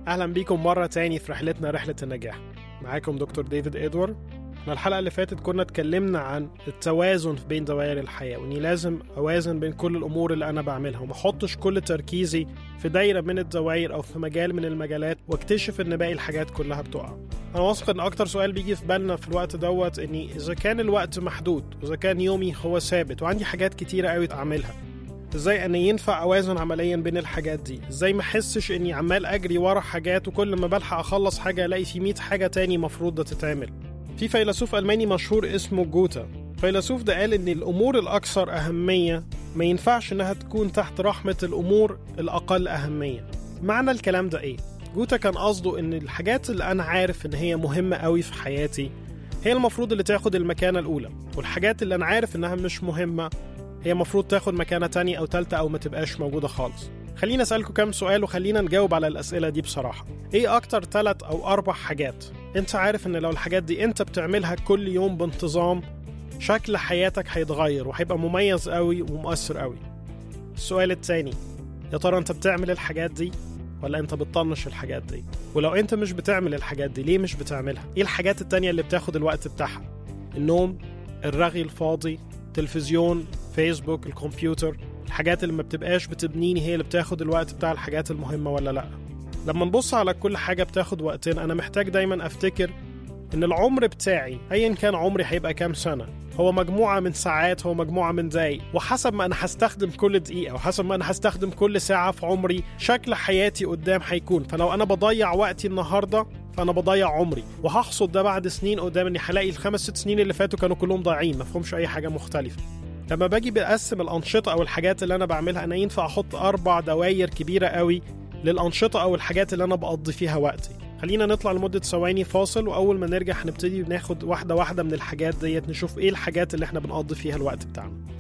أهلا بيكم مرة تاني في رحلتنا رحلة النجاح معاكم دكتور ديفيد إدوارد احنا الحلقة اللي فاتت كنا اتكلمنا عن التوازن بين دوائر الحياة واني لازم اوازن بين كل الامور اللي انا بعملها وما احطش كل تركيزي في دايرة من الدوائر او في مجال من المجالات واكتشف ان باقي الحاجات كلها بتقع انا واثق ان اكتر سؤال بيجي في بالنا في الوقت دوت اني اذا كان الوقت محدود واذا كان يومي هو ثابت وعندي حاجات كتيرة قوي اعملها ازاي انا ينفع اوازن عمليا بين الحاجات دي ازاي ما احسش اني عمال اجري ورا حاجات وكل ما بلحق اخلص حاجه الاقي في 100 حاجه تاني مفروض تتعمل في فيلسوف الماني مشهور اسمه جوتا الفيلسوف ده قال ان الامور الاكثر اهميه ما ينفعش انها تكون تحت رحمه الامور الاقل اهميه معنى الكلام ده ايه جوتا كان قصده ان الحاجات اللي انا عارف ان هي مهمه قوي في حياتي هي المفروض اللي تاخد المكانه الاولى والحاجات اللي انا عارف انها مش مهمه هي المفروض تاخد مكانة تانية أو تالتة أو ما تبقاش موجودة خالص خلينا أسألكم كام سؤال وخلينا نجاوب على الأسئلة دي بصراحة إيه أكتر تلات أو أربع حاجات أنت عارف إن لو الحاجات دي أنت بتعملها كل يوم بانتظام شكل حياتك هيتغير وهيبقى مميز قوي ومؤثر قوي السؤال التاني يا ترى أنت بتعمل الحاجات دي ولا أنت بتطنش الحاجات دي ولو أنت مش بتعمل الحاجات دي ليه مش بتعملها إيه الحاجات التانية اللي بتاخد الوقت بتاعها النوم الرغي الفاضي تلفزيون فيسبوك الكمبيوتر الحاجات اللي ما بتبقاش بتبنيني هي اللي بتاخد الوقت بتاع الحاجات المهمة ولا لأ لما نبص على كل حاجة بتاخد وقتين أنا محتاج دايما أفتكر إن العمر بتاعي أيا كان عمري هيبقى كام سنة هو مجموعة من ساعات هو مجموعة من دقايق وحسب ما أنا هستخدم كل دقيقة وحسب ما أنا هستخدم كل ساعة في عمري شكل حياتي قدام هيكون فلو أنا بضيع وقتي النهاردة فأنا بضيع عمري وهحصد ده بعد سنين قدام إني هلاقي الخمس ست سنين اللي فاتوا كانوا كلهم ضايعين مفهومش أي حاجة مختلفة لما باجي بقسم الأنشطة أو الحاجات اللي أنا بعملها أنا ينفع أحط أربع دواير كبيرة قوي للأنشطة أو الحاجات اللي أنا بقضي فيها وقتي خلينا نطلع لمدة ثواني فاصل وأول ما نرجع هنبتدي ناخد واحدة واحدة من الحاجات ديت نشوف إيه الحاجات اللي إحنا بنقضي فيها الوقت بتاعنا